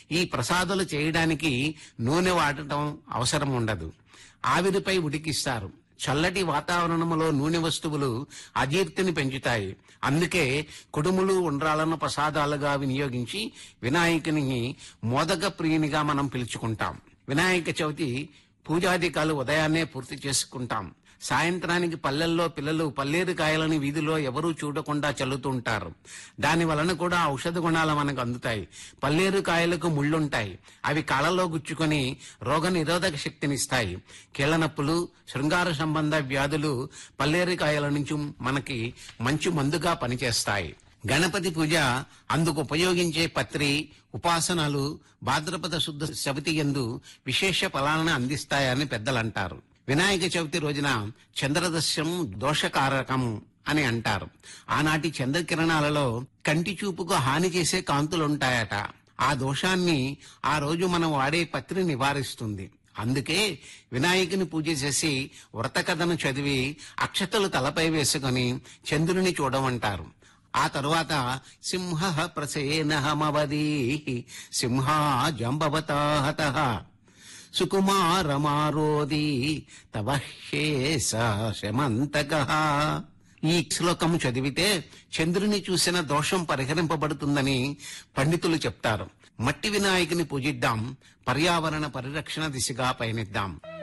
ఈ ప్రసాదాలు చేయడానికి నూనె వాడటం అవసరం ఉండదు ఆవిరిపై ఉడికిస్తారు చల్లటి వాతావరణంలో నూనె వస్తువులు అజీర్తిని పెంచుతాయి అందుకే కుడుములు ఉండ్రాలను ప్రసాదాలుగా వినియోగించి వినాయకుని మోదక ప్రియునిగా మనం పిలుచుకుంటాం వినాయక చవితి పూజాధికాలు ఉదయాన్నే పూర్తి చేసుకుంటాం సాయంత్రానికి పల్లెల్లో పిల్లలు పల్లేరు కాయలని వీధిలో ఎవరూ చూడకుండా చల్లుతుంటారు దాని వలన కూడా ఔషధ గుణాలు మనకు అందుతాయి పల్లేరు కాయలకు ముళ్ళుంటాయి అవి కాళ్ళలో గుచ్చుకొని రోగ నిరోధక శక్తినిస్తాయి కీళ్ల నొప్పులు శృంగార సంబంధ వ్యాధులు పల్లేరు కాయల నుంచి మనకి మంచి మందుగా పనిచేస్తాయి గణపతి పూజ అందుకు ఉపయోగించే పత్రి ఉపాసనలు భాద్రపద శుద్ధ చవితి ఎందు విశేష ఫలాలను అందిస్తాయని పెద్దలంటారు వినాయక చవితి రోజున చంద్రదస్యం దోషకారకం అని అంటారు ఆనాటి చంద్రకిరణాలలో కంటి చూపుకు హాని చేసే కాంతులుంటాయట ఆ దోషాన్ని ఆ రోజు మనం వాడే పత్రి నివారిస్తుంది అందుకే వినాయకుని పూజ చేసి వ్రత కథను చదివి అక్షతలు తలపై వేసుకొని చంద్రుని చూడమంటారు ఆ తరువాత సింహ ప్రసేనహమవదీ సింహ జంబవతాహత సుకుమారమారోది తవ హ్యేస శమంతక ఈ శ్లోకం చదివితే చంద్రుని చూసిన దోషం పరిహరింపబడుతుందని పండితులు చెప్తారు మట్టి వినాయకుని పూజిద్దాం పర్యావరణ పరిరక్షణ దిశగా పయనిద్దాం